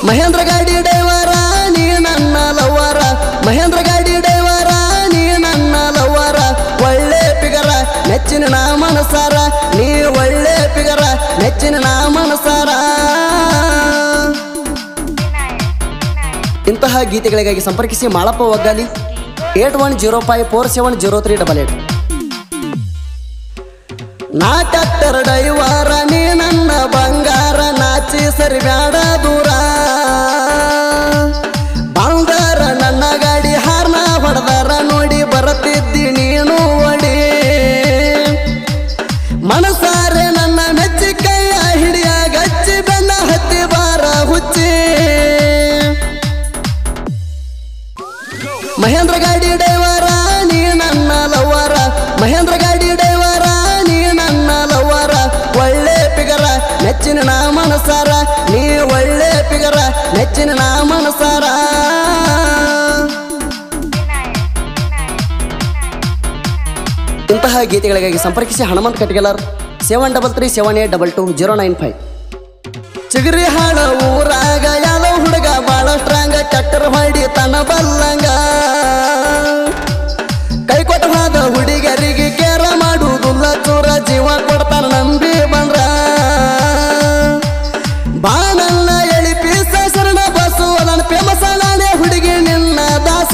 ಮಹೇಂದ್ರ ಗಾಡಿ ಡೈವರ ನೀ ನನ್ನ ಲವ್ವರ ಮಹೇಂದ್ರ ಗಾಡಿ ಡೈವರ ನೀ ನನ್ನ ಲವ್ವರ ಒಳ್ಳೆ ಪಿಗರ ನೆಚ್ಚಿನ ನಾ ಮನಸಾರ ನೀ ಒಳ್ಳೆ ಪಿಗರ ನೆಚ್ಚಿನ ನಾ ಮನಸಾರ ಇಂತಹ ಗೀತೆಗಳಿಗಾಗಿ ಸಂಪರ್ಕಿಸಿ Malappa Oggali eight one zero five four seven zero three double eight ನಾ ಟ್ಯಾಕ್ಟರ್ ಡೈವರ ನೀ ನನ್ನ ಬಂಗಾರ ನಾಚಿ ಸರಿ ಬ್ಯಾಡ ದೂರ ಬಂಗಾರ ನನ್ನ ಗಾಡಿ ಹಾರ್ನ ಹೊಡೆದಾರ ನೋಡಿ ಬರತಿದ್ದಿ ನೀನು ಒಡಿ ಮನಸಾರೆ ನನ್ನ ಮೆಚ್ಚಿ ಕೈಯ ಹಿಡಿಯ ಗಚ್ಚಿ ಬೆನ್ನ ಹತ್ತಿ ಬಾರ ಹುಚ್ಚಿ ಮಹೇಂದ್ರ ಗಾಡಿ ಡೈವರ ನೀ ನನ್ನ ಲವ್ವರ ಮಹೇಂದ್ರ ಗಾಡಿ ಡೈವರ ನೀ ನನ್ನ ಲವ್ವರ ಒಳ್ಳೆ ಪಿಗರ ನೆಚ್ಚಿನ ನಾ ಮನಸಾರ ನೀ ಒಳ್ಳೆ ಪಿಗರ ನೆಚ್ಚಿನ ನಾ ಮನಸಾರ ಇಂತಹ ಗೀತೆಗಳಿಗಾಗಿ ಸಂಪರ್ಕಿಸಿ Hanumant Katgeler seven double three seven eight double two zero nine five ಚಿಗರಿ ಹಾಡ ಊರಾಗ ಯಾವ ಹುಡುಗ ಬಾಳ ಸ್ಟ್ರಾಂಗ ಚಟ್ಟರ್ ಮಾಡಿ ತನ ಬಲ್ಲಂಗ ಕೈ ಕೊಟ್ಟ ಹೋದ ಹುಡುಗರಿಗೆ ಕೇರ ಮಾಡುವುದಿಲ್ಲ ಚೂರ ಜೀವ ಕೊಡ್ತಾನ ನಂಬಿ ಬಂದ್ರ ಬಾನನ್ನ ಎಳಿ ಪೀಸ ಶರಣ ಬಸು ನನ್ನ ಫೇಮಸ್ ನಾನೇ ಹುಡುಗಿ ನಿನ್ನ ದಾಸ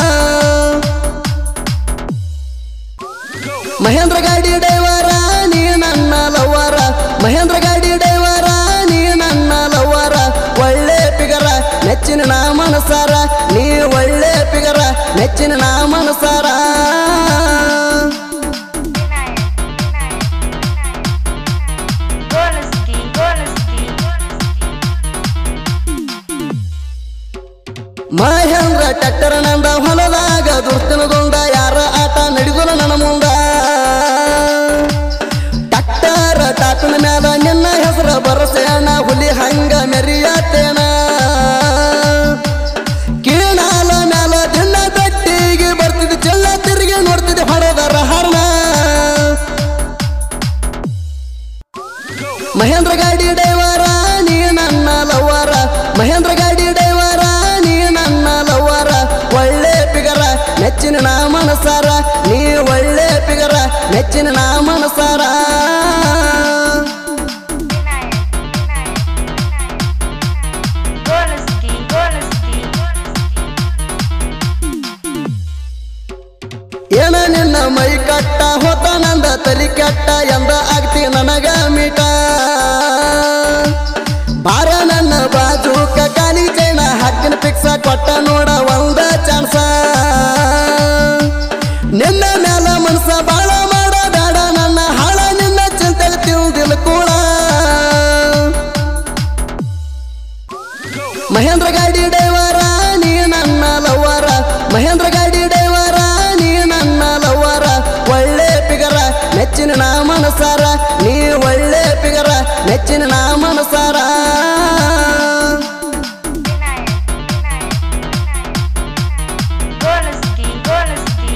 ಮಹೇಂದ್ರ ಗಾಡಿ ಡೈವರ ನೀ ನನ್ನ ಲವ್ವರ ಮಹೇಂದ್ರ ಗಾಡಿ ಡೈವರ ನೀ ನನ್ನ ಲವ್ವರ ಒಳ್ಳೆ ಪಿಗರ ನೆಚ್ಚಿನ ನಾ ಮನಸಾರ ನೀ ಒಳ್ಳೆ ಪಿಗರ ನೆಚ್ಚಿನ ನಾ ಮನಸಾರ Honesty, honesty, ಮಹೇಂದ್ರ ಟ್ಯಾಕ್ಟರ್ ನಂದ ಹೊಲದಾಗ ದುರ್ತಿನದೊಂದ ಯಾರ ಆಟ ನಡೆದಲ್ಲ ನನ್ನ ಮುಂದ ಟ್ಯಾಕ್ಟರ್ ಟಾಟನ ಮ್ಯಾಲ ನಿನ್ನ ಹೆಸರ ಬರಸೇಣ ಹುಲಿ ಹಂಗ ಮೆರಿಯತೇನ ಕೀಣಾಲ ಮ್ಯಾಲ ದಿನ ಬೆಟ್ಟಿಗೆ ಬರ್ತಿದ್ದೆ ಚೆಲ್ಲ ತಿರುಗಿ ನೋಡ್ತಿದ್ದೆ ಹೊಡೆದರ ಹರ್ಣ ಮಹೇಂದ್ರ ಗಾಡಿ ಡೈವರ ನೀ ನನ್ನ ಲವ್ವರ ಮಹೇಂದ್ರ ಗಾಡಿ ಡೈವರ ನೀ ನನ್ನ ಲವ್ವರ ಒಳ್ಳೆ ಪಿಗರ ನೆಚ್ಚಿನ ನಾ ಮನಸಾರ ನೀ ಒಳ್ಳೆ ಪಿಗರ ನೆಚ್ಚಿನ ನಾ ಮನಸಾರ honesty, honesty, ಏನ ನಿನ್ನ ಮೈ ಕಟ್ಟ ಹೊತ್ತ ನಂದ ತಲಿ ಕೆಟ್ಟ ಎಂದ ಆಗ್ತಿ ನನಗ ಮೀಟ ಬಾರ ನನ್ನ ಬಾಜೂಕ ಕಾಲಿ ಚೈನ ಹಕ್ಕಿನ ಪಿಕ್ಸ ಕೊಟ್ಟ ನೋಡ ಒಂದ ಚಾನ್ಸ ನಿನ್ನ ಮ್ಯಾಲ ಮನಸ ಬಾಳ ಮಾಡ ಬೇಡ ನನ್ನ ಹಾಳ ನಿನ್ನ ಚಿಂತೆ ತಿಳಿದಿಲ್ಲ ಕೂಡ ಮಹೇಂದ್ರ ಗಾಡಿ ಡೈವರ ನೀ ನನ್ನ ಲವ್ವರ ಮಹೇಂದ್ರ ಗಾಡಿ ಡೈವರ ನೀ ನನ್ನ ಲವ್ವರ ಒಳ್ಳೆ ಪಿಗರ ನೆಚ್ಚಿನ ನಾ ಮನಸಾರ ನೀ ಒಳ್ಳೆ ಪಿಗರ ನೆಚ್ಚಿನ ನಾ ಮನಸಾರ honesty, honesty,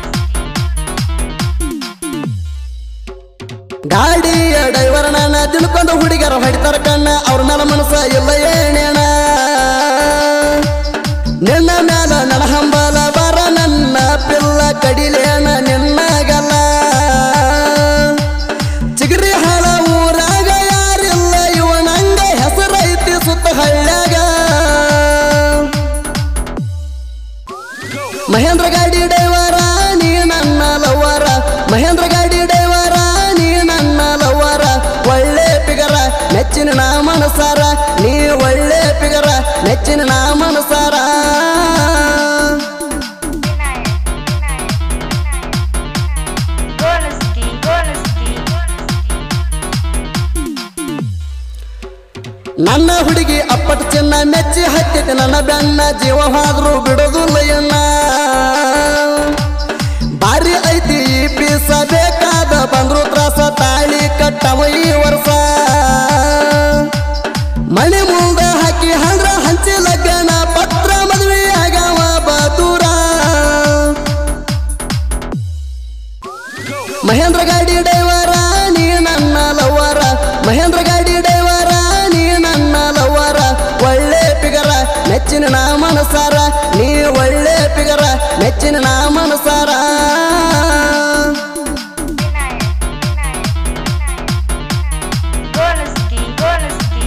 ಗಾಡಿಯ ಡೈವರ್ ನನ್ನ ತಿಳ್ಕೊಂಡು ಹುಡುಗರ ಹೊಡಿತಾರ ಕಣ್ಣ ಅವ್ರ ಮೇಲೆ ಮನಸ್ಸ ಇಲ್ಲ ಏನೇಣ ನಿನ್ನ ಮ್ಯಾಲ ನನ್ನ ಹಂಬಲ ಬರ ನನ್ನ ಪಿಲ್ಲ ಕಡಿಲೇಣ ನಿನ್ನಗಲ್ಲ ಚಿಗರಿ ಹಾಳ ಊರಾಗ ಯಾರಿಲ್ಲ ಇವನಂಗ ಹೆಸರೈತಿ ಸುತ್ತ ಹಳ್ಳ್ಯಾಗ ಮಹೇಂದ್ರ ಗಾಡಿ ಡೈವರ ನೀ ನನ್ನ ಲವ್ವರ ಮಹೇಂದ್ರ ಗಾಡಿ ಡೈವರ ನೀ ನನ್ನ ಲವ್ವರ ಒಳ್ಳೆ ಪಿಗರ ನೆಚ್ಚಿನ ನಾ ಮನಸಾರ ನೀ ಒಳ್ಳೆ ಪಿಗರ ನೆಚ್ಚಿನ ನಾ ಮನಸಾರ honesty, honesty, ನನ್ನ ಹುಡುಗಿ ಅಪ್ಪಟ ಚಿನ್ನ ಮೆಚ್ಚಿ ಹತ್ತಿತ್ತು ನನ್ನ ಬೆನ್ನ ಜೀವ ಹಾದ್ರು ಬಿಡೋದಿಲ್ಲ ಎನ್ನ ಬಾರಿ ಐತಿ ಈ ಪೀಸ ಬೇಕಾದ ಬಂದ್ರು ತ್ರಾಸ ತಾಳಿ ಕಟ್ಟವ ಈ ವರ್ಷ ಮನೆ ಮುಂದ ಹಾಕಿ ಹಂದ್ರ ಹಂಚಿ ಲಗ್ನ ಪತ್ರ ಮದುವೆ ಆಗವ ಬದೂರ ಮಹೇಂದ್ರ ಗಾಡಿ ಡೈವರ ನೀ ನನ್ನ ಲವ್ವರ ಮಹೇಂದ್ರ ಗಾಡಿ ಡೈವರ ನೀ ನನ್ನ ಲವ್ವರ ಒಳ್ಳೆ ಪಿಗ ಮೆಚ್ಚಿನ ನಾ ಮನಸಾರ ನೀ ಒಳ್ಳೆ ಪಿಗರ ಮೆಚ್ಚಿನ ನಾ ಮನಸಾರ Honesty, honesty,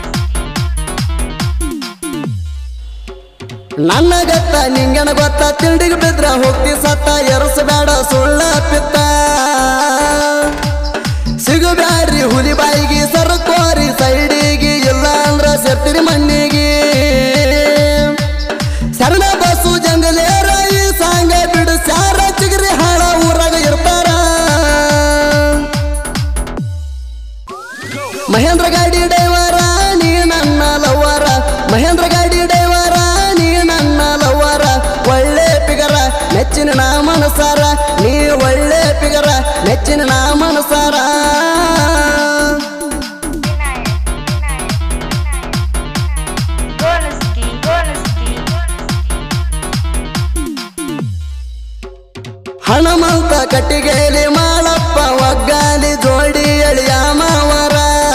ನನ್ನ ಗತ್ತ ನಿಂಗನ ಗೊತ್ತ ತಿಂಡಿಗೆ ಬಿದ್ರ ಹೋಗ್ತಿ ಸತ್ತ ಎರಸಬೇಡ ಸುಳ್ಳ ಪಿತ್ತ ಸಿಗಬ್ಯಾಡ್ರಿ ಹುಲಿ ಬಾಯಿಗೆ ಸರ್ಕೋರಿ ಸೈಡಿಗೆ ಇಲ್ಲ ಅಂದ್ರ ಸೆರ್ತಿರಿ ಮಣ್ಣಿಗೆ ಶರಣ ಬಸ್ಸು ಜಂಗಲೇರ ಈ ಸಾಂಗ ಬಿಡು ಸ್ಯಾರ ಚಿಗರಿ ಹಾಳ ಊರಾಗ ಇರ್ತಾರ ಮಹೇಂದ್ರ ಗಾಡಿ ಡೈವರ ನೀ ನನ್ನ ಲವ್ವರ ಮಹೇಂದ್ರ ಗಾಡಿ ಡೈವರ ನೀ ನನ್ನ ಲವ್ವರ ಒಳ್ಳೆ ಪಿಗರ ಮೆಚ್ಚಿನ ನಾ ಮನಸಾರ ನೀ ಒಳ್ಳೆ ಪಿಗರ ಮೆಚ್ಚಿನ ನಾ ಮನಸಾರ honesty, honesty, ಹಣಮಂತ ಕಟ್ಟಿಗೆಲಿ ಮಾಳಪ್ಪ ಒಗ್ಗಾಲಿ ಜೋಡಿ ಎಳಿಯ ಮಾವರ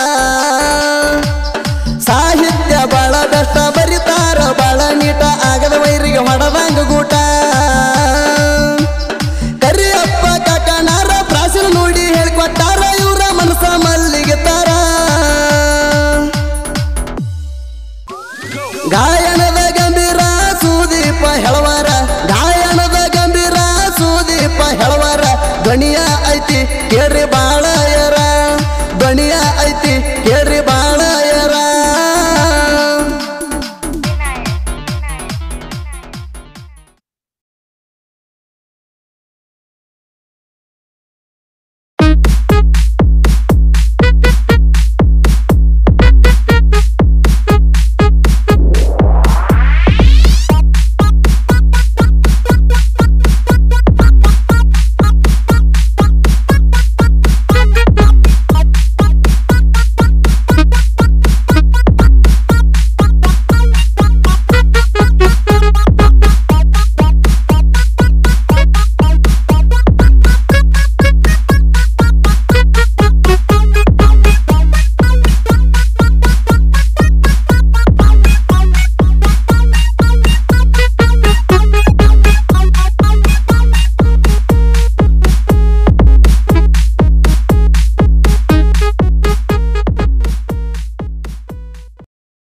ಸಾಹಿತ್ಯ ಬಾಳ ಬೆಷ್ಟ ಬರಿತಾರ ಬಾಳ ನೀಟ ಆಗದ ವೈರಿಗೆ ಹೊಡದಂಗ ಗೂಟ ಕರಿಯಪ್ಪ ಕಾಕನಾರ ಪ್ರಾಚೀನ ನೋಡಿ ಹೇಳ್ಕೊಟ್ಟಾರ ಇವ್ರ ಮನಸ ಮಲ್ಲಿಗೆ ತಾರ ಗಾಯನದ ಗಂಭೀರ ಸುದೀಪ ಹೆಳವಾರ ಗಾಯನದ ಗಂಭೀರ ಸುದೀಪ ಹೆಳವಾರ ಧ್ವನಿಯ ಐತಿ ಕೇಳ್ರಿ ಬಾಳ